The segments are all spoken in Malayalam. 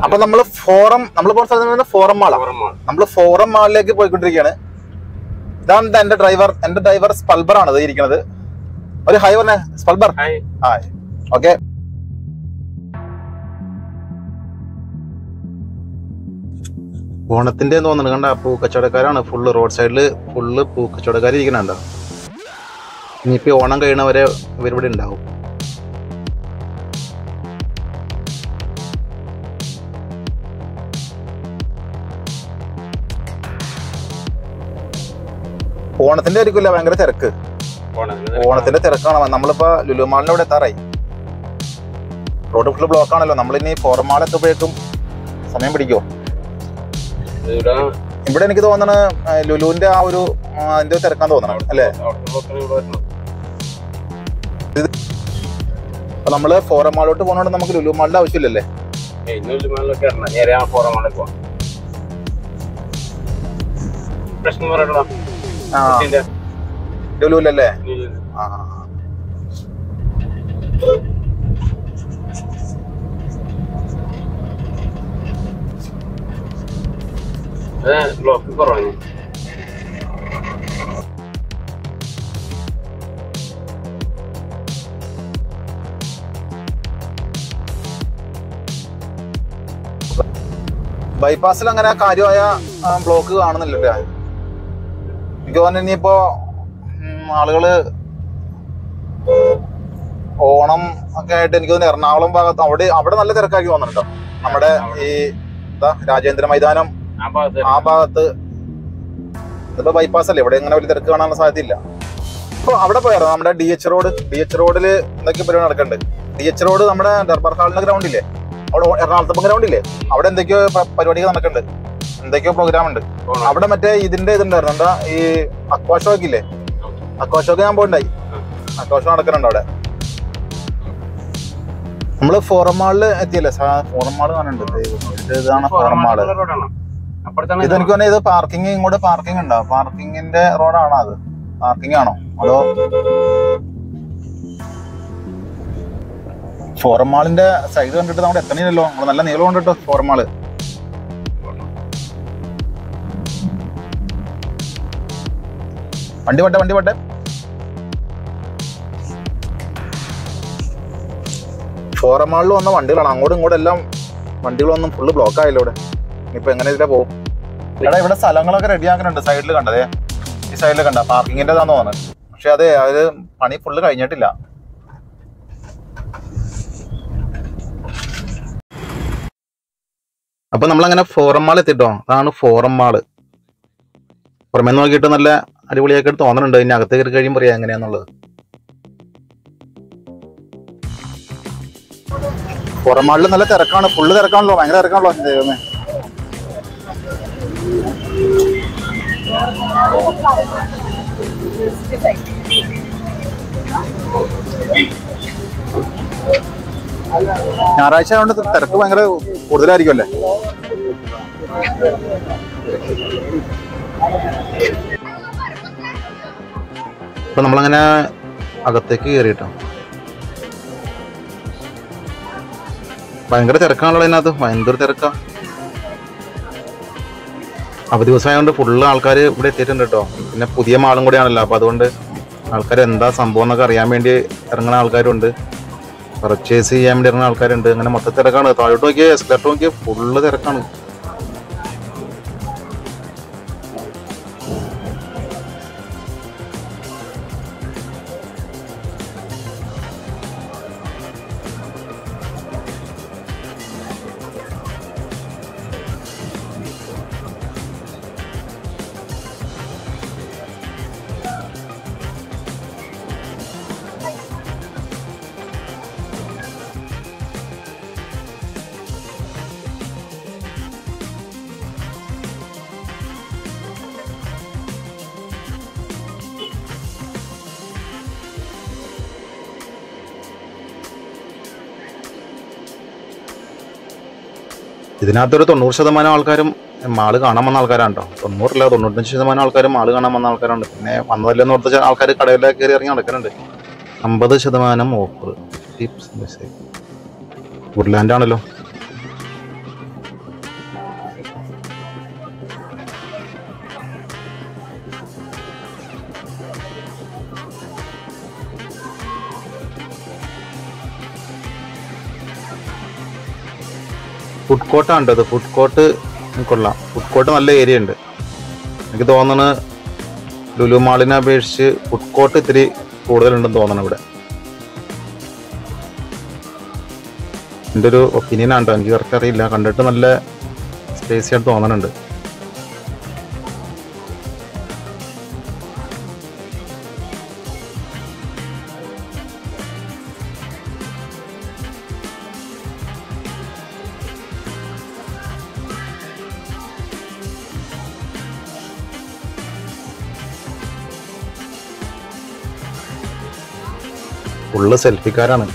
അപ്പൊ നമ്മള് ഫോറം നമ്മൾ പോകുന്ന സ്ഥലത്ത് ഫോറം മാളാണ് ഓർമ്മയാണ് നമ്മൾ ഫോറം മാളിലേക്ക് പോയിക്കൊണ്ടിരിക്കുകയാണ് ഇതാണ് എന്റെ ഡ്രൈവർ എന്റെ ഡ്രൈവർ സ്പൽബർ ആണ് ഇത് ഇരിക്കുന്നത് ഒരു ഹൈ പറഞ്ഞേ സ്പൽബർ ഹായ് ഹായ് ഓക്കെ ഓണത്തിന്റെ തോന്നുന്നു കണ്ട പൂക്കച്ചവടക്കാരാണ് ഫുള്ള് റോഡ് സൈഡിൽ ഫുള്ള് പൂക്കച്ചവടക്കാർ ഇരിക്കണുണ്ടോ ഇനിയിപ്പോ ഓണം കഴിയണവരെ ഇവരിവിടെ ഉണ്ടാവും ഓണത്തിന്റെ ആയിരിക്കില്ല ഭയങ്കര തിരക്ക് ഓണത്തിന് ഓണത്തിന്റെ തിരക്കാണ് നമ്മളിപ്പോ ലുലുമാളിന്റെ അവിടെ എത്താറായി റോഡ് ഫുള്ള് ബ്ലോക്ക് ആണല്ലോ നമ്മളിനി ഫോറമാൾ എത്തുമ്പോഴേക്കും സമയം പിടിക്കുമോ ഇവിടെ ഇവിടെ എനിക്ക് തോന്നണ ലുലുവിന്റെ ആ ഒരു ആ, അതിന്റെ തിരക്കാൻ തോന്നണം അല്ലേ അവിടുത്തെ ബ്ലോക്കിന് ഇവിടെ വരണം അപ്പൊ നമ്മള് ഫോറമാളിലോട്ട് പോകുന്നോണ്ട് നമുക്ക് ലുലു മാളിന്റെ ആവശ്യമില്ലല്ലേ ഏയ് ഇന്ന് ലുലുമാളിലൊക്കെ ഇറങ്ങണം നേരെ ആ ഫോറമാളിലേക്ക് പോവാം പ്രശ്നം പറയട്ടോ ആ ഇതിന്റെ ലുലുവിലല്ലേ ഇതിന്റെ ആ ഏഹ് ബ്ലോക്ക് കുറവാണ് ബൈപ്പാസിൽ അങ്ങനെ കാര്യമായ ആ, ബ്ലോക്ക് കാണുന്നില്ല ട്ടോ. എനിക്ക് തോന്നുന്നു ഇനിയിപ്പോ ഉം, ആളുകള് ഓണം ഒക്കെ ആയിട്ട് എനിക്ക് തോന്നുന്നു എറണാകുളം ഭാഗത്ത് അവിടെ അവിടെ നല്ല തിരക്കാക്കി തോന്നുന്നുണ്ടോ നമ്മുടെ ഈ എന്താ രാജേന്ദ്ര മൈതാനം ആ ഭാഗത്ത് ആ ഭാഗത്ത് ഇതിപ്പോ ബൈപ്പാസ് അല്ലേ ഇവിടെ ഇങ്ങനെ വലിയ തിരക്ക് കാണാനുള്ള സാധ്യതയില്ല ഇപ്പൊ അവിടെ പോയാലോ നമ്മുടെ D H road D H റോഡിൽ എന്തൊക്കെ പരിപാടി നടക്കുന്നുണ്ട് ഡി എച്ച് റോഡ് നമ്മുടെ ദർബാർ ഹാളിന്റെ ഗ്രൗണ്ട് ഇല്ലേ അവിടെ എറണാകുളത്തെ ഗ്രൗണ്ട് ഇല്ലേ അവിടെ എന്തൊക്കെയോ പ- പരിപാടികൾ നടക്കുന്നുണ്ട് എന്തൊക്കെയോ പ്രോഗ്രാം ഉണ്ട് ഓണം. അവിടെ മറ്റേ ഇതിന്റെ ഇതുണ്ടായിരുന്നു എന്താ ഈ അക്വാഷോക്ക് ഇല്ലേ അക്വാഷോക്ക് ഞാൻ പോയിണ്ടായി അക്വാഷോ നടക്കുന്നുണ്ട് അവിടെ നമ്മള് ഫോറം മാളില് എത്തിയല്ലേ ഫോറം മാള് കാണുന്നുണ്ട് ദൈവമേ, ഇത് ഇതാണ് ഫോറം മാള് റോഡാണ് അപ്പുറത്താണ് ഇത് എനിക്ക് തോന്നുന്നു ഇത് പാർക്കിംഗ് ഇങ്ങോട്ട് പാർക്കിംഗ് ഉണ്ടോ പാർക്കിങ്ങിന്റെ റോഡാണോ അത് പാർക്കിംഗ് ആണോ അതോ ഫോറം മാളിന്റെ സൈഡ് കണ്ടിട്ട് നമ്മുടെ എത്തണില്ലല്ലോ നമ്മള് നല്ല നീളം ഉണ്ട് കേട്ടോ ഫോറം മാള് വണ്ടി പട്ടെ വണ്ടി പട്ടെ ഫോറം മാളിൽ വന്ന വണ്ടികളാണ് അങ്ങോട്ടും ഇങ്ങോട്ടും എല്ലാം വണ്ടികളൊന്നും ഫുള്ള് ബ്ലോക്ക് ആയല്ലോ ഇവിടെ ഇനിയിപ്പോ എങ്ങനെ ഇതിലെ പോകും എടാ ഇവിടെ സ്ഥലങ്ങളൊക്കെ റെഡിയാക്കുന്നുണ്ട് സൈഡിൽ കണ്ടതേ ഈ സൈഡിൽ കണ്ട പാർക്കിങ്ങിന്റെതാന്ന് തോന്നുന്നത് പക്ഷെ അതെ അത് പണി ഫുള്ള് കഴിഞ്ഞിട്ടില്ല അപ്പൊ നമ്മളങ്ങനെ ഫോറം മാൾ എത്തിട്ടോ അതാണ് ഫോറം മാള് പുറമെ നോക്കിയിട്ട് നല്ല അടിപൊളിയാക്കി തോന്നുന്നുണ്ട് ഇനി അകത്ത് കയറി കഴിയുമ്പോൾ പറയാം എങ്ങനെയാന്നുള്ളത് ഫോറം മാളിൽ നല്ല തിരക്കാണ് ഫുള്ള് തിരക്കാണല്ലോ ഭയങ്കര തിരക്കാണല്ലോ ദൈവമേ ഞായറാഴ്ച ആയതുകൊണ്ട് തിരക്ക് ഭയങ്കര കൂടുതലായിരിക്കും അല്ലേ അപ്പൊ നമ്മളങ്ങനെ അകത്തേക്ക് കയറിട്ടോ ഭയങ്കര തിരക്കാണല്ലോ അതിനകത്ത് ഭയങ്കര തിരക്കാ അവധി ദിവസമായതുകൊണ്ട് ഫുള്ള് ആൾക്കാർ ഇവിടെ എത്തിയിട്ടുണ്ട് കേട്ടോ പിന്നെ പുതിയ മാളും കൂടിയാണല്ലോ അപ്പൊ അതുകൊണ്ട് ആൾക്കാർ എന്താ സംഭവം എന്നൊക്കെ അറിയാൻ വേണ്ടി ഇറങ്ങുന്ന ആൾക്കാരുണ്ട് പർച്ചേസ് ചെയ്യാൻ വേണ്ടി ഇറങ്ങുന്ന ആൾക്കാരുണ്ട് അങ്ങനെ മൊത്തം തിരക്കാണ് താഴോട്ട് നോക്കിയ എസ്കലേറ്റർ നോക്കിയ ഫുള്ള് തിരക്കാണ് ഇതിനകത്തൊരു തൊണ്ണൂറ് ശതമാനം ആൾക്കാരും മാള് കാണാൻ വന്ന ആൾക്കാരാണ് കേട്ടോ തൊണ്ണൂറില്ല തൊണ്ണൂറ്റഞ്ച് ശതമാനം ആൾക്കാരും മാള് കാണാൻ വന്ന ആൾക്കാരുണ്ട് പിന്നെ വന്നതല്ലെന്ന് ഓർത്ത ആൾക്കാർ കടയിലേക്ക് കയറി ഇറങ്ങി നടക്കുന്നുണ്ട് അമ്പത് ശതമാനം ഓഫർ ടിപ്സ് മെസ്സേജ് വുഡ്ലാൻഡ് ആണല്ലോ ഫുഡ് കോർട്ടാണ് ഇത് ഫുഡ് കോർട്ട് കൊള്ളാം ഫുഡ് കോർട്ട് നല്ല ഏരിയ ഉണ്ട് എനിക്ക് തോന്നുന്നു ലുലു മാളിനെ അപേക്ഷിച്ച് ഫുഡ് കോർട്ട് ഇത്തിരി കൂടുതലുണ്ടെന്ന് തോന്നണം ഇവിടെ എൻ്റെ ഒരു ഒപ്പീനിയൻ ആണ് കേട്ടോ എനിക്ക് കറക്റ്റ് അറിയില്ല കണ്ടിട്ട് നല്ല സ്പേസി ആയിട്ട് തോന്നുന്നുണ്ട് ഫുള്ള് സെൽഫിക്കാരാണ്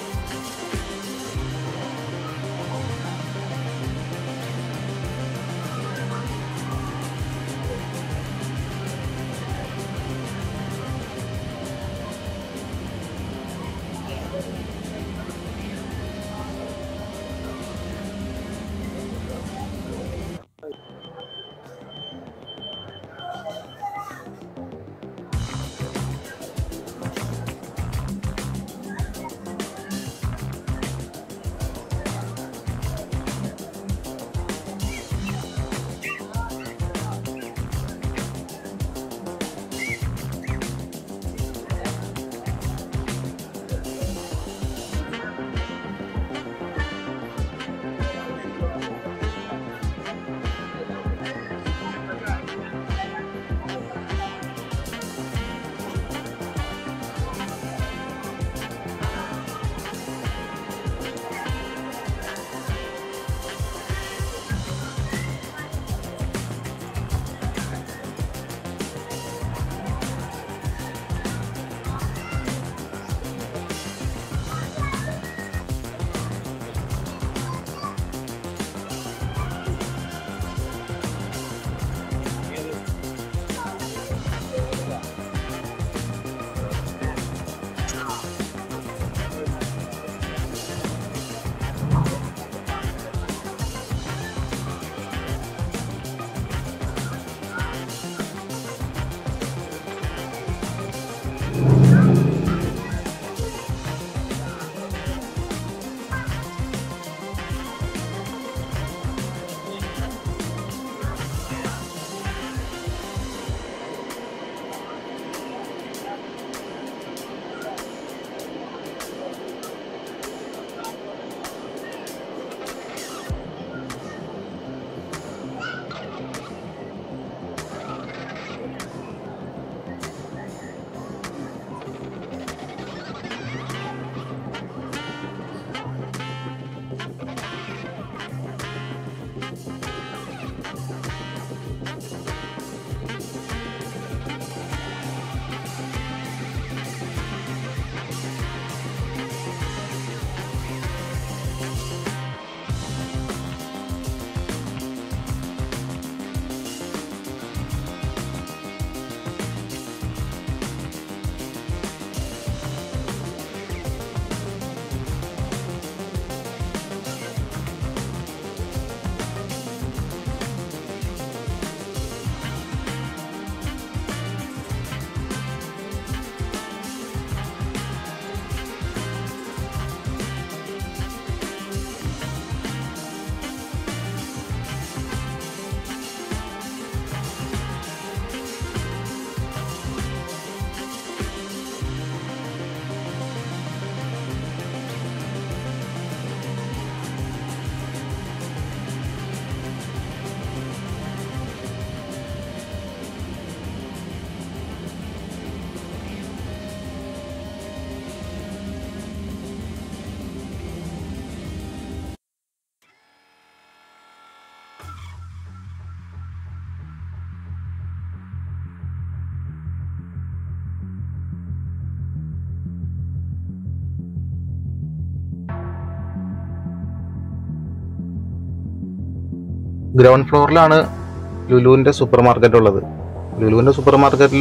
ഗ്രൗണ്ട് ഫ്ലോറിലാണ് ലുലുവിൻ്റെ സൂപ്പർ മാർക്കറ്റ് ഉള്ളത് ലുലുവിൻ്റെ സൂപ്പർ മാർക്കറ്റിൽ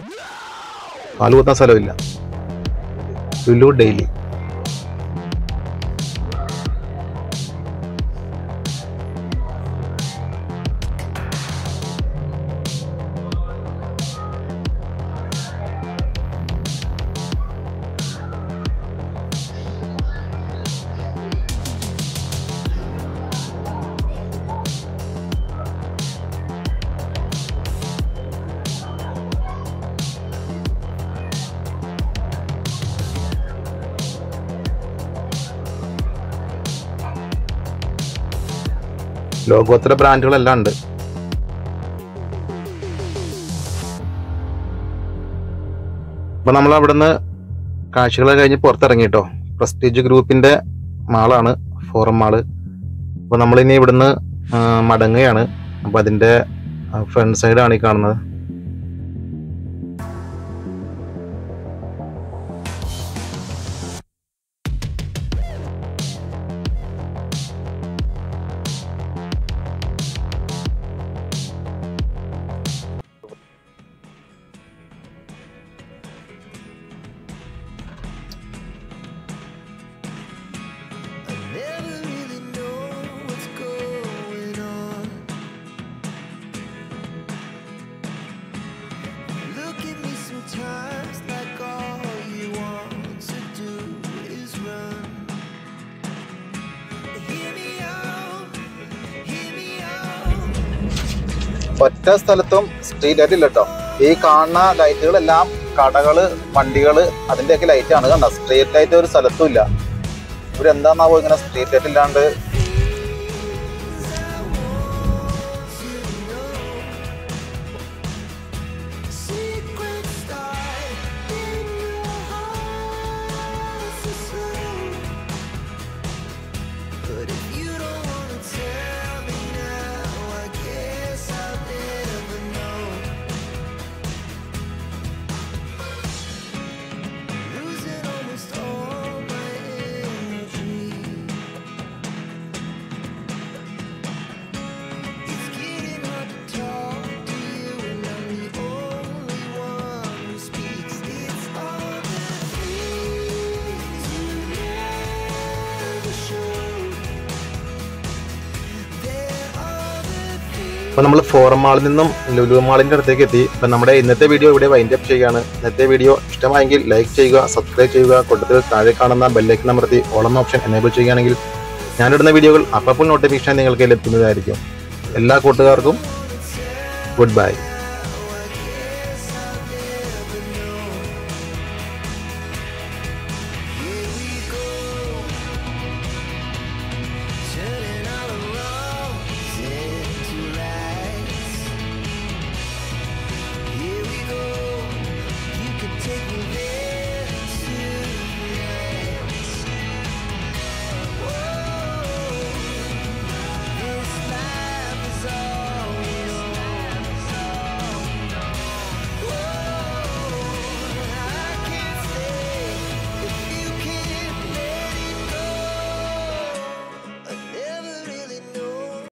കാലുകുത്താൻ സ്ഥലമില്ല ലുലു ഡെയിലി ലോകോത്തര ബ്രാൻഡുകളെല്ലാം ഉണ്ട് അപ്പൊ നമ്മൾ അവിടുന്ന് കാഴ്ചകൾ കഴിഞ്ഞ് പുറത്തിറങ്ങിട്ടോ പ്രസ്റ്റീജ് ഗ്രൂപ്പിന്റെ മാളാണ് ഫോറം മാള് അപ്പൊ നമ്മളിനി ഇവിടുന്ന് ആ, മടങ്ങുകയാണ് അപ്പൊ അതിന്റെ ഫ്രണ്ട് സൈഡാണ് ഈ കാണുന്നത് Never really know what's going on. Look at me sometimes like all you want to do is run. Hear me out, hear me out. ഒറ്റ സ്ഥലത്തും സ്ട്രീറ്റ് ലൈറ്റ് ഇല്ല കേട്ടോ ഈ കാണുന്ന ലൈറ്റുകളെല്ലാം കടകള് വണ്ടികള് അതിന്റെയൊക്കെ ലൈറ്റ് ആണ് കണ്ട സ്ട്രീറ്റ് ലൈറ്റ് ഒരു സ്ഥലത്തും ഇല്ല ഇവരെന്താന്നാവോ ഇങ്ങനെ സ്ട്രീറ്റ് ലൈറ്റ് ഇല്ലാണ്ട് Secret start in your heart so slow. But if you don't wanna tell me now, I guess I'll never know. Losing almost all my energy. It's getting hard to talk to you, and I'm the only one who speaks. It's all the things you never show. There are the things. അപ്പൊ നമ്മൾ ഫോറം മാളിൽ നിന്നും ലുലു മാളിന്റെ അടുത്തേക്ക് എത്തി അപ്പൊ നമ്മുടെ ഇന്നത്തെ വീഡിയോ ഇവിടെ വൈൻഡ് അപ്പ് ചെയ്യുകയാണ് ഇന്നത്തെ വീഡിയോ ഇഷ്ടമായെങ്കിൽ ലൈക്ക് ചെയ്യുക സബ്സ്ക്രൈബ് ചെയ്യുക കൊടുത്തത് താഴെ കാണുന്ന ബെല്ലൈക്കൻ അമർത്തി ഓളം ഓപ്ഷൻ എനേബിൾ ചെയ്യുകയാണെങ്കിൽ ഞാനിടുന്ന വീഡിയോകൾ അപ്പോൾ നോട്ടിഫിക്കേഷൻ നിങ്ങൾക്ക് ലഭിക്കുന്നതായിരിക്കും എല്ലാ കൂട്ടുകാർക്കും ഗുഡ് ബൈ